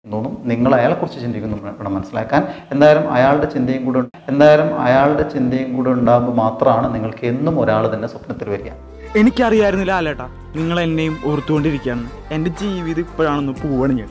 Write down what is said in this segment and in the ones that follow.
തോന്നും നിങ്ങൾ അയാളെക്കുറിച്ച് ചിന്തിക്കുന്നു വേണം മനസ്സിലാക്കാൻ എന്തായാലും അയാളുടെ ചിന്തയും കൂടെ ഉണ്ട്- എന്തായാലും അയാളുടെ ചിന്തയും കൂടെ ഉണ്ടാകുമ്പോൾ മാത്രമാണ് നിങ്ങൾക്ക് എന്നും ഒരാൾ തന്നെ സ്വപ്നത്തിൽ വരിക എനിക്കറിയായിരുന്നില്ല ആലേട്ടാ നിങ്ങൾ എന്നെയും ഓർത്തുകൊണ്ടിരിക്കുകയാണ് എൻ്റെ ജീവിതം ഇപ്പോഴാണെന്ന് പോവാണ് ഞാൻ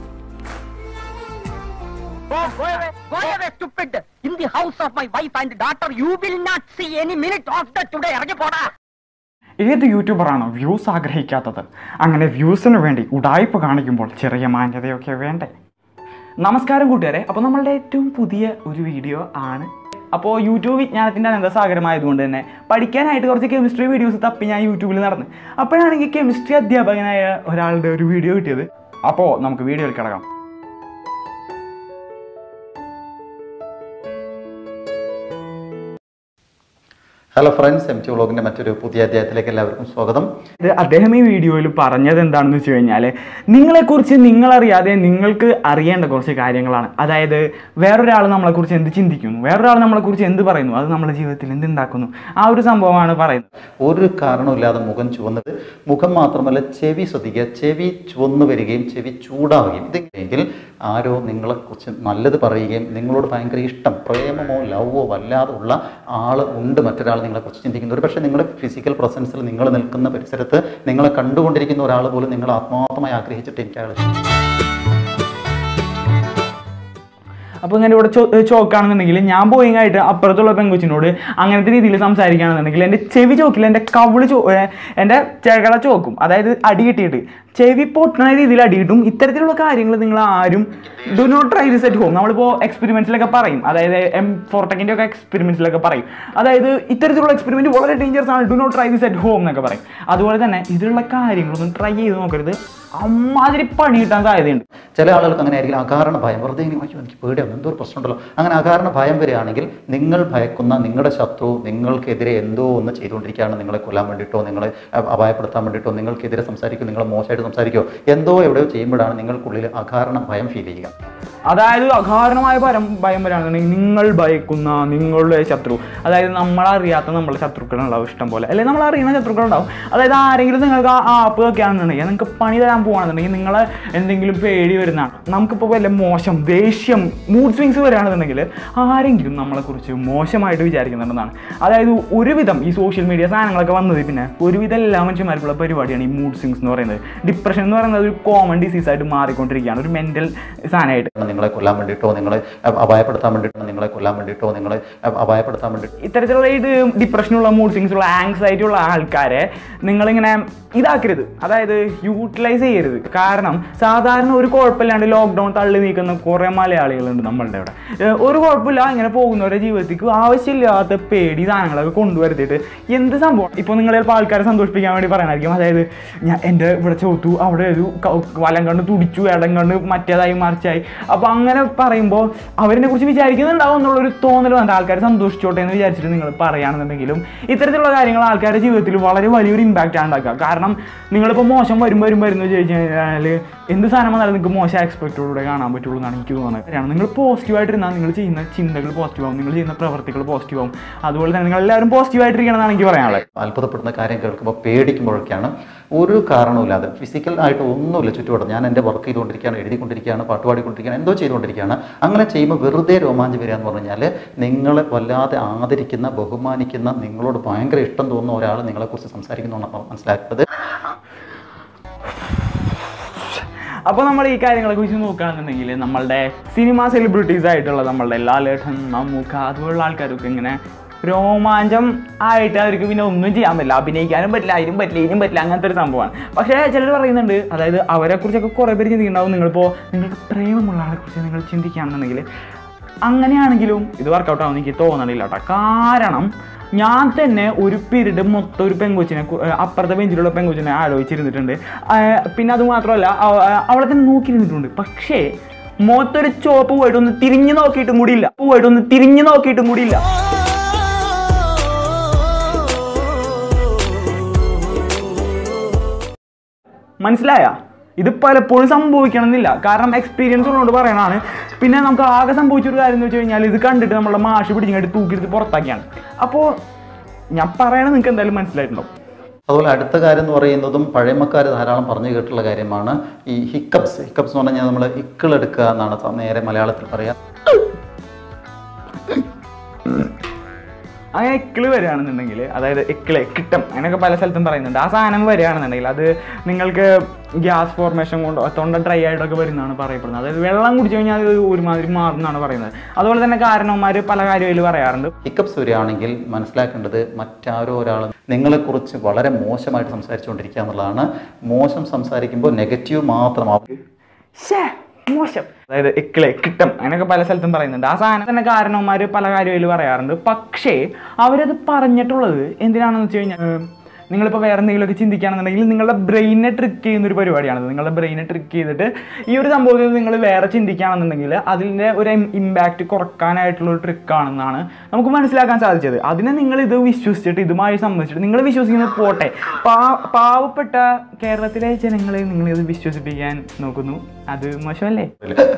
Go, go away, go away, stupid! In the house of my wife and daughter, you will not see any minute of the today. ഇറങ്ങി പോടാ ഏത് യൂട്യൂബറാണോ വ്യൂസ് ആഗ്രഹിക്കാത്തത് അങ്ങനെ വ്യൂസിന് വേണ്ടി ഉടായ്പ കാണിക്കുമ്പോൾ ചെറിയ മാന്യതയൊക്കെ വേണ്ടേ നമസ്കാരം കൂട്ടുകാരെ അപ്പോൾ നമ്മളുടെ ഏറ്റവും പുതിയ ഒരു വീഡിയോ ആണ് അപ്പോൾ യൂട്യൂബ് വിജ്ഞാനത്തിൻ്റെ അനന്തസാഗരമായതുകൊണ്ട് തന്നെ പഠിക്കാനായിട്ട് കുറച്ച് കെമിസ്ട്രി വീഡിയോസ് തപ്പി ഞാൻ യൂട്യൂബിൽ നടന്ന് അപ്പോഴാണെങ്കിൽ കെമിസ്ട്രി അധ്യാപകനായ ഒരാളുടെ ഒരു വീഡിയോ കിട്ടിയത് അപ്പോൾ നമുക്ക് വീഡിയോയിൽ കിടക്കാം ഹലോ ഫ്രണ്ട്സ് എം ടി വ്ളോഗിൻ്റെ മറ്റൊരു പുതിയ അധ്യായത്തിലേക്ക് എല്ലാവർക്കും സ്വാഗതം ഇത് അദ്ദേഹം ഈ വീഡിയോയിൽ പറഞ്ഞത് എന്താണെന്ന് വെച്ച് കഴിഞ്ഞാൽ നിങ്ങളെക്കുറിച്ച് നിങ്ങളറിയാതെ നിങ്ങൾക്ക് അറിയേണ്ട കുറച്ച് കാര്യങ്ങളാണ് അതായത് വേറൊരാൾ നമ്മളെക്കുറിച്ച് എന്ത് ചിന്തിക്കുന്നു വേറൊരാൾ നമ്മളെക്കുറിച്ച് എന്ത് പറയുന്നു അത് നമ്മുടെ ജീവിതത്തിൽ എന്തുണ്ടാക്കുന്നു ആ ഒരു സംഭവമാണ് പറയുന്നത് ഒരു കാരണമില്ലാതെ മുഖം ചുവന്നത് മുഖം മാത്രമല്ല ചെവി ശ്രദ്ധിക്കുക ചെവി ചുവന്നു വരികയും ചെവി ചൂടാവുകയും ഇതെങ്കിൽ ആരോ നിങ്ങളെക്കുറിച്ച് നല്ലത് പറയുകയും നിങ്ങളോട് ഭയങ്കര ഇഷ്ടം പ്രേമമോ ലവോ വല്ലാതെ ഉള്ള ആൾ ഉണ്ട് മറ്റൊരാൾ നിങ്ങളെക്കുറിച്ച് ചിന്തിക്കുന്നത് ഒരു പക്ഷേ നിങ്ങളുടെ ഫിസിക്കൽ പ്രസൻസിൽ നിങ്ങൾ നിൽക്കുന്ന പരിസരത്ത് നിങ്ങളെ കണ്ടുകൊണ്ടിരിക്കുന്ന ഒരാൾ പോലും നിങ്ങൾ ആത്മാർത്ഥമായി ആഗ്രഹിച്ചിട്ട് എനിക്ക് അയാൾ അപ്പോൾ ഇങ്ങനെ ഇവിടെ ചോ- ചോക്കാണെന്നുണ്ടെങ്കിൽ ഞാൻ ബോയിങ് ആയിട്ട് അപ്പുറത്തുള്ള പെങ്കൊച്ചിനോട് അങ്ങനത്തെ രീതിയിൽ സംസാരിക്കുകയാണെന്നുണ്ടെങ്കിൽ എൻ്റെ ചെവി ചോക്കില്ല എൻ്റെ കവിള് ചോ ഏ, എൻ്റെ ചെകള ചോക്കും അതായത് അടി കിട്ടിയിട്ട് ചെവി പൊട്ടണ രീതിയിൽ അടി കിട്ടും ഇത്തരത്തിലുള്ള കാര്യങ്ങൾ നിങ്ങൾ ആരും do not try this at home നമ്മളിപ്പോൾ എക്സ്പെരിമെൻറ്റ്സിലൊക്കെ പറയും അതായത് എം ഫോർട്ടക്കിൻ്റെ ഒക്കെ എക്സ്പെരിമെൻറ്റ്സിലൊക്കെ പറയും അതായത് ഇത്തരത്തിലുള്ള എക്സ്പെരിമെൻറ്റ് വളരെ ഡേഞ്ചറസ് ആണ് do not try this at home എന്നൊക്കെ പറയും അതുപോലെ തന്നെ ഇതിലുള്ള കാര്യങ്ങളൊന്നും ട്രൈ ചെയ്ത് നോക്കരുത് അമ്മാതിരി പണി കിട്ടാൻ സാധ്യതയുണ്ട് ചില ആളുകൾക്ക് അങ്ങനെ ആയിരിക്കും അകാരണ ഭയം വെറുതെ ഇങ്ങനെ അയ്യോ എനിക്ക് പേടിയാവും എന്തോ ഒരു പ്രശ്നമുണ്ടല്ലോ അങ്ങനെ അകാരണ ഭയം വരികയാണെങ്കിൽ നിങ്ങൾ ഭയക്കുന്ന നിങ്ങളുടെ ശത്രു നിങ്ങൾക്കെതിരെ എന്തോ ഒന്ന് ചെയ്തുകൊണ്ടിരിക്കുകയാണ് നിങ്ങളെ കൊല്ലാൻ വേണ്ടിയിട്ടോ നിങ്ങളെ അ- അപായപ്പെടുത്താൻ വേണ്ടിയിട്ടോ നിങ്ങൾക്കെതിരെ സംസാരിക്കും നിങ്ങളെ മോശമായിട്ട് സംസാരിക്കോ എന്തോ എവിടെയോ ചെയ്യുമ്പോഴാണ് നിങ്ങൾക്കുള്ളിൽ അകാരണ ഭയം ഫീൽ ചെയ്യുക അതായത് അകാരണമായ ഭയം ഭയം വരാണെന്നുണ്ടെങ്കിൽ നിങ്ങൾ ഭയക്കുന്ന നിങ്ങളുടെ ശത്രു അതായത് നമ്മളറിയാത്ത നമ്മളെ ശത്രുക്കളുണ്ടാവും ഇഷ്ടം പോലെ അല്ലെങ്കിൽ നമ്മൾ അറിയുന്ന ശത്രുക്കളുണ്ടാവും അതായത് ആരെങ്കിലും നിങ്ങൾക്ക് ആ ആപ്പ് വെക്കുകയാണെന്നുണ്ടെങ്കിൽ നിങ്ങൾക്ക് പണി തരാൻ പോകുകയാണെന്നുണ്ടെങ്കിൽ നിങ്ങളെ എന്തെങ്കിലും പേടി വരുന്നതാണ് നമുക്കിപ്പോൾ വല്ല മോശം ദേഷ്യം മൂഡ് സ്വിങ്സ് വരികയാണെന്നുണ്ടെങ്കിൽ ആരെങ്കിലും നമ്മളെക്കുറിച്ച് മോശമായിട്ട് വിചാരിക്കുന്നുണ്ടെന്നാണ് അതായത് ഒരുവിധം ഈ സോഷ്യൽ മീഡിയ സാധനങ്ങളൊക്കെ വന്നത് പിന്നെ ഒരുവിധം എല്ലാ മനുഷ്യന്മാർക്കുള്ള പരിപാടിയാണ് ഈ മൂഡ് സ്വിങ്സ് എന്ന് പറയുന്നത് ഡിപ്രഷൻ എന്ന് പറയുന്നത് ഒരു കോമൺ ഡിസീസായിട്ട് മാറിക്കൊണ്ടിരിക്കുകയാണ് ഒരു മെൻ്റൽ സാധനമായിട്ട് നിങ്ങളെ കൊല്ലാൻ വേണ്ടിയിട്ടോ നിങ്ങളെ അ- അപായപ്പെടുത്താൻ വേണ്ടിയിട്ടോ നിങ്ങളെ കൊല്ലാൻ വേണ്ടിയിട്ടോ നിങ്ങളെ അ- അപായപ്പെടുത്താൻ വേണ്ടിയിട്ടോ ഇത്തരത്തിലുള്ള ഇത് ഡിപ്രഷനുള്ള മൂഡ് സ്വിങ്സ് ഉള്ള ആങ്സൈറ്റി ഉള്ള ആൾക്കാരെ നിങ്ങളിങ്ങനെ ഇതാക്കരുത് അതായത് യൂട്ടിലൈസ് ചെയ്യരുത് കാരണം സാധാരണ ഒരു കുഴപ്പമില്ലാണ്ട് ലോക്ക്ഡൗൺ തള്ളി നീക്കുന്ന കുറേ മലയാളികളുണ്ട് നമ്മളുടെ ഇവിടെ ഏഹ് ഒരു കുഴപ്പമില്ല ഇങ്ങനെ പോകുന്നവരുടെ ജീവിതത്തിലേക്ക് ആവശ്യമില്ലാത്ത പേടി സാധനങ്ങളൊക്കെ കൊണ്ടുവരുത്തിയിട്ട് എന്ത് സംഭവം ഇപ്പോൾ നിങ്ങൾ ചിലപ്പോൾ ആൾക്കാരെ സന്തോഷിപ്പിക്കാൻ വേണ്ടി പറയാനായിരിക്കും അതായത് ഞാൻ എൻ്റെ ഇവിടെ ചോത്തു അവിടെ ഒരു ക- വലം കണ്ട് തുടിച്ചു ഇടം കണ്ട് മറ്റേതായി മറിച്ചായി അപ്പോൾ അങ്ങനെ പറയുമ്പോൾ അവരിനെ കുറിച്ച് വിചാരിക്കുന്നുണ്ടാവും എന്നുള്ളൊരു തോന്നൽ വന്നിട്ട് ആൾക്കാർ സന്തോഷിച്ചോട്ടെ എന്ന് വിചാരിച്ചിട്ട് നിങ്ങൾ പറയുകയാണെന്നുണ്ടെങ്കിലും ഇത്തരത്തിലുള്ള കാര്യങ്ങൾ ആൾക്കാരുടെ ജീവിതത്തിൽ വളരെ വലിയൊരു ഇമ്പാക്റ്റ് ആണ് ഉണ്ടാക്കുക കാരണം നിങ്ങളിപ്പോൾ മോശം വരും വരും വരുന്നു ചോദിച്ചു കഴിഞ്ഞാൽ എന്ത് സാധനം വന്നാലും നിങ്ങൾക്ക് മോശം എക്സ്പെക്റ്റോടെ കാണാൻ പറ്റുള്ളൂ എന്നാണ് എനിക്ക് തോന്നുന്നത് കാരണം നിങ്ങൾ പോസിറ്റീവായിട്ടിരുന്നാൽ നിങ്ങൾ ചെയ്യുന്ന ചിന്തകൾ പോസിറ്റീവ് ആവും നിങ്ങൾ ചെയ്യുന്ന പ്രവർത്തികൾ പോസിറ്റീവ് ആവും അതുപോലെ തന്നെ നിങ്ങൾ എല്ലാവരും പോസിറ്റീവായിട്ടിരിക്കണം എന്നാണ് എനിക്ക് പറയാനുള്ളത് അത്ഭുതപ്പെടുന്ന കാര്യം കേൾക്കുമ്പോൾ പേടിക്കുമ്പോഴൊക്കെയാണ് ഒരു കാരണവുമില്ലാതെ ഫിസിക്കൽ ആയിട്ട് ഒന്നുമില്ല ചുറ്റുപാടും ഞാൻ എൻ്റെ വർക്ക് ചെയ്തുകൊണ്ടിരിക്കുകയാണ് എഴുതിക്കൊണ്ടിരിക്കുകയാണ് പാട്ട് പാടിക്കൊണ്ടിരിക്കുകയാണ് എന്തോ ചെയ്തുകൊണ്ടിരിക്കുകയാണ് അങ്ങനെ ചെയ്യുമ്പോൾ വെറുതെ രോമാഞ്ചം വരിക എന്ന് പറഞ്ഞു കഴിഞ്ഞാൽ നിങ്ങളെ വല്ലാതെ ആദരിക്കുന്ന ബഹുമാനിക്കുന്ന നിങ്ങളോട് ഭയങ്കര ഇഷ്ടം തോന്നുന്ന ഒരാൾ നിങ്ങളെക്കുറിച്ച് സംസാരിക്കുന്നതാണ് മനസ്സിലാക്കുന്നത് അപ്പോൾ നമ്മൾ ഈ കാര്യങ്ങളെ കുറിച്ച് നോക്കുകയാണെന്നുണ്ടെങ്കിൽ നമ്മളുടെ സിനിമ സെലിബ്രിറ്റീസ് ആയിട്ടുള്ള നമ്മളുടെ ലാലേട്ടൻ മമ്മൂക്ക അതുപോലുള്ള ആൾക്കാരൊക്കെ ഇങ്ങനെ രോമാഞ്ചം ആയിട്ട് അവർക്ക് പിന്നെ ഒന്നും ചെയ്യാൻ പറ്റില്ല അഭിനയിക്കാനും പറ്റില്ല അതിനും പറ്റില്ല ഇതിനും പറ്റില്ല അങ്ങനത്തെ ഒരു സംഭവമാണ് പക്ഷേ ചിലർ പറയുന്നുണ്ട് അതായത് അവരെക്കുറിച്ചൊക്കെ കുറേ പേര് ചിന്തിക്കുന്നുണ്ടാവും നിങ്ങളിപ്പോൾ നിങ്ങൾക്ക് പ്രേമമുള്ള ആളെക്കുറിച്ച് നിങ്ങൾ ചിന്തിക്കുകയാണെന്നുണ്ടെങ്കിൽ അങ്ങനെയാണെങ്കിലും ഇത് വർക്കൗട്ട് ആവുമെന്ന് എനിക്ക് തോന്നണില്ല കേട്ടോ കാരണം ഞാൻ തന്നെ ഒരു പീരീഡ് മൊത്തം ഒരു പെങ്കൊച്ചിനെ കു- ഏർ അപ്പുറത്തെ ബെഞ്ചിലുള്ള പെങ്കൊച്ചിനെ ആലോചിച്ചിരുന്നിട്ടുണ്ട് ആ, പിന്നെ അത് മാത്രമല്ല അവ- അവളെ തന്നെ നോക്കിയിരുന്നിട്ടുണ്ട് പക്ഷേ മുഖത്തൊരു ചോപ്പ് പോയിട്ട് ഒന്ന് തിരിഞ്ഞു നോക്കിയിട്ടും കൂടിയില്ല പോയിട്ട് ഒന്ന് തിരിഞ്ഞു നോക്കിയിട്ടും കൂടിയില്ല മനസ്സിലായ ഇത് പലപ്പോഴും സംഭവിക്കണമെന്നില്ല കാരണം എക്സ്പീരിയൻസ് ഉള്ളതുകൊണ്ട് പറയണതാണ് പിന്നെ നമുക്ക് ആകെ സംഭവിച്ചൊരു കാര്യം എന്ന് വെച്ച് കഴിഞ്ഞാൽ ഇത് കണ്ടിട്ട് നമ്മളെ മാഷ് പിടിച്ചിങ്ങോട്ട് തൂക്കിയെടുത്ത് പുറത്താക്കിയാണ് അപ്പോൾ ഞാൻ പറയണത് നിങ്ങൾക്ക് എന്തായാലും മനസ്സിലായിട്ടുണ്ടാവും അതുപോലെ അടുത്ത കാര്യം എന്ന് പറയുന്നതും പഴമക്കാർ ധാരാളം പറഞ്ഞു കേട്ടുള്ള കാര്യമാണ് ഈ ഹിക്കപ്സ് ഹിക്കപ്സ് എന്ന് പറഞ്ഞാൽ നമ്മൾ ഇക്കിളെടുക്കുക എന്നാണ് സ- നേരെ മലയാളത്തിൽ പറയാം അങ്ങനെ എക്കിള് വരികയാണെന്നുണ്ടെങ്കിൽ അതായത് എക്കിള് കിട്ടം അങ്ങനെയൊക്കെ പല സ്ഥലത്തും പറയുന്നുണ്ട് ആ സാധനം വരികയാണെന്നുണ്ടെങ്കിൽ അത് നിങ്ങൾക്ക് ഗ്യാസ് ഫോർമേഷൻ കൊണ്ട് തൊണ്ട ഡ്രൈ ആയിട്ടൊക്കെ വരുന്നതാണ് പറയപ്പെടുന്നത് അതായത് വെള്ളം കുടിച്ചു കഴിഞ്ഞാൽ അത് ഒരുമാതിരി മാറും എന്നാണ് പറയുന്നത് അതുപോലെ തന്നെ കാരണവന്മാർ പല കാര്യത്തിൽ പറയാറുണ്ട് ഹിക്കപ്സ് വരികയാണെങ്കിൽ മനസ്സിലാക്കേണ്ടത് മറ്റാരോ ഒരാൾ നിങ്ങളെക്കുറിച്ച് വളരെ മോശമായിട്ട് സംസാരിച്ചുകൊണ്ടിരിക്കുക എന്നുള്ളതാണ് മോശം സംസാരിക്കുമ്പോൾ നെഗറ്റീവ് മാത്രമാവും ശ്ശേ, മോശം അതായത് എക്കിളെ കിട്ടം അങ്ങനെയൊക്കെ പല സ്ഥലത്തും പറയുന്നുണ്ട് ആ സാധനം തന്നെ കാരണവന്മാർ പല കാര്യത്തിൽ പറയാറുണ്ട് പക്ഷേ അവരത് പറഞ്ഞിട്ടുള്ളത് എന്തിനാണെന്ന് വെച്ച് കഴിഞ്ഞാൽ ഏർ, നിങ്ങളിപ്പോൾ വേറെ എന്തെങ്കിലുമൊക്കെ ചിന്തിക്കുകയാണെന്നുണ്ടെങ്കിൽ നിങ്ങളുടെ ബ്രെയിനെ ട്രിക്ക് ചെയ്യുന്ന ഒരു പരിപാടിയാണ് നിങ്ങളുടെ ബ്രെയിനെ ട്രിക്ക് ചെയ്തിട്ട് ഈ ഒരു സംഭവത്തിൽ നിങ്ങൾ വേറെ ചിന്തിക്കുകയാണെന്നുണ്ടെങ്കിൽ അതിൻ്റെ ഒരു ഇമ്പാക്റ്റ് കുറക്കാനായിട്ടുള്ള ഒരു ട്രിക്കാണെന്നാണ് നമുക്ക് മനസ്സിലാക്കാൻ സാധിച്ചത് അതിനെ നിങ്ങൾ ഇത് വിശ്വസിച്ചിട്ട് ഇതുമായി സംബന്ധിച്ചിട്ട് നിങ്ങൾ വിശ്വസിക്കുന്നത് പോട്ടെ പാ പാവപ്പെട്ട കേരളത്തിലെ ജനങ്ങളെ നിങ്ങൾ ഇത് വിശ്വസിപ്പിക്കാൻ നോക്കുന്നു അത് മോശമല്ലേ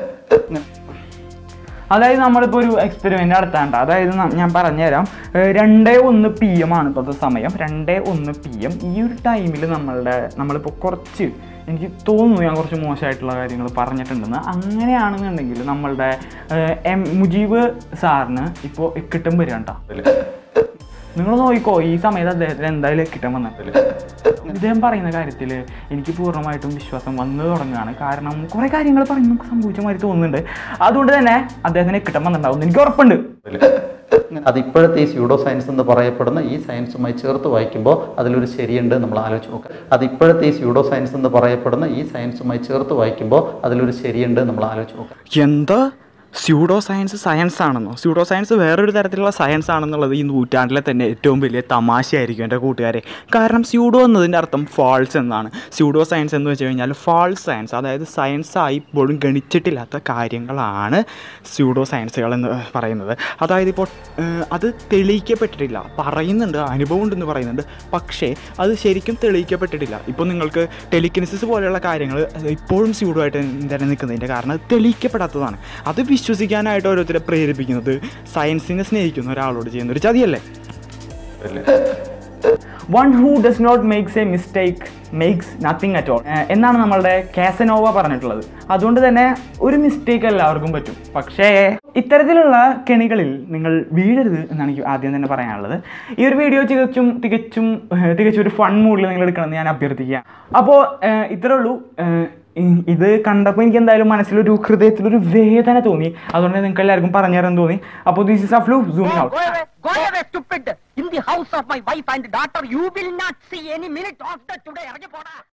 അതായത് നമ്മളിപ്പോൾ ഒരു എക്സ്പെരിമെൻ്റ് നടത്താണ്ട് അതായത് ന- ഞാൻ പറഞ്ഞുതരാം ഏഹ് രണ്ടേ ഒന്ന് പി എം ആണ് ഇപ്പോഴത്തെ സമയം രണ്ടേ ഒന്ന് പി എം ഈ ഒരു ടൈമിൽ നമ്മളുടെ നമ്മളിപ്പോൾ കുറച്ച് എനിക്ക് തോന്നുന്നു ഞാൻ കുറച്ച് മോശമായിട്ടുള്ള കാര്യങ്ങൾ പറഞ്ഞിട്ടുണ്ടെന്ന് അങ്ങനെയാണെന്നുണ്ടെങ്കിൽ നമ്മളുടെ ഏഹ് എം മുജീബ് സാറിന് ഇപ്പോൾ കിട്ടും വരികണ്ട നിങ്ങൾ നോക്കിക്കോ ഈ സമയത്ത് അദ്ദേഹത്തിന് എന്തായാലും കിട്ടാൻ വന്നിട്ടില്ല ഇദ്ദേഹം പറയുന്ന കാര്യത്തിൽ എനിക്ക് പൂർണ്ണമായിട്ടും വിശ്വാസം വന്നു തുടങ്ങുകയാണ് കാരണം കുറേ കാര്യങ്ങൾ പറയുമ്പോൾ നമുക്ക് സംഭവിച്ച മാതിരി തോന്നുന്നുണ്ട് അതുകൊണ്ട് തന്നെ അദ്ദേഹത്തിന് കിട്ടാൻ വന്നിട്ടുണ്ടാവും എനിക്ക് ഉറപ്പുണ്ട് അത് ഇപ്പോഴത്തെ ഈ സ്യൂഡോ സയൻസ് എന്ന് പറയപ്പെടുന്ന ഈ സയൻസുമായി ചേർത്ത് വായിക്കുമ്പോൾ അതിലൊരു ശരിയുണ്ട് നമ്മൾ ആലോചിച്ച് നോക്കുക അത് ഇപ്പോഴത്തെ ഈ സ്യൂഡോ സയൻസ് എന്ന് പറയപ്പെടുന്ന ഈ സയൻസുമായി ചേർത്ത് വായിക്കുമ്പോൾ അതിലൊരു ശരിയുണ്ട് നമ്മൾ ആലോചിച്ച് നോക്കുക എന്താ സ്യൂഡോ സയൻസ് സയൻസ് ആണെന്നോ സ്യൂഡോ സയൻസ് വേറൊരു തരത്തിലുള്ള സയൻസ് ആണെന്നുള്ളത് ഈ നൂറ്റാണ്ടിലെ തന്നെ ഏറ്റവും വലിയ തമാശയായിരിക്കും എൻ്റെ കൂട്ടുകാരെ കാരണം സ്യൂഡോ എന്നതിൻ്റെ അർത്ഥം ഫാൾസ് എന്നാണ് സ്യൂഡോ സയൻസ് എന്ന് വെച്ച് കഴിഞ്ഞാൽ ഫാൾസ് സയൻസ് അതായത് സയൻസായി ഇപ്പോഴും ഗണിച്ചിട്ടില്ലാത്ത കാര്യങ്ങളാണ് സ്യൂഡോ സയൻസുകൾ എന്ന് പറയുന്നത് അതായത് ഇപ്പോൾ ഏഹ്, അത് തെളിയിക്കപ്പെട്ടിട്ടില്ല പറയുന്നുണ്ട് അനുഭവം ഉണ്ടെന്ന് പറയുന്നുണ്ട് പക്ഷേ അത് ശരിക്കും തെളിയിക്കപ്പെട്ടിട്ടില്ല ഇപ്പോൾ നിങ്ങൾക്ക് ടെലിക്കിനിസിസ് പോലെയുള്ള കാര്യങ്ങൾ ഇപ്പോഴും സ്യൂഡോ ആയിട്ട് തന്നെ നിൽക്കുന്നതിൻ്റെ കാരണം അത് തെളിയിക്കപ്പെടാത്തതാണ് അത് വിശ്വസിക്കാനായിട്ട് ഓരോരുത്തരെ പ്രേരിപ്പിക്കുന്നത് സയൻസിനെ സ്നേഹിക്കുന്ന ഒരാളോട് ചെയ്യുന്ന ഒരു ചതിയല്ലേ one who does not makes a mistake makes nothing at all എന്നാണ് നമ്മളുടെ കാസനോവ പറഞ്ഞിട്ടുള്ളത് അതുകൊണ്ട് തന്നെ ഒരു മിസ്റ്റേക്ക് എല്ലാവർക്കും പറ്റും പക്ഷേ ഇത്തരത്തിലുള്ള കെണികളിൽ നിങ്ങൾ വീഴരുത് എന്നാണ് എനിക്ക് ആദ്യം തന്നെ പറയാനുള്ളത് ഈ ഒരു വീഡിയോ തികച്ചും തികച്ചും ഏഹ്, തികച്ചും ഒരു ഫൺ മൂഡിൽ നിങ്ങൾ എടുക്കണമെന്ന് ഞാൻ അഭ്യർത്ഥിക്കുക അപ്പോൾ ഇത്രേ ഉള്ളൂ ഏഹ്, ഇ- ഇത് കണ്ടപ്പോൾ എനിക്ക് എന്തായാലും മനസ്സിലൊരു ഹൃദയത്തിലൊരു വേദന തോന്നി അതുകൊണ്ട് നിങ്ങൾക്ക് എല്ലാവർക്കും പറഞ്ഞു തരാൻ തോന്നി അപ്പോൾ ദിസ് ഇസ് അഫ്ലു zooming Go, out go away, go away, stupid! In the house of my wife and daughter, you will not see any minute of the today. ഇറങ്ങി പോടാ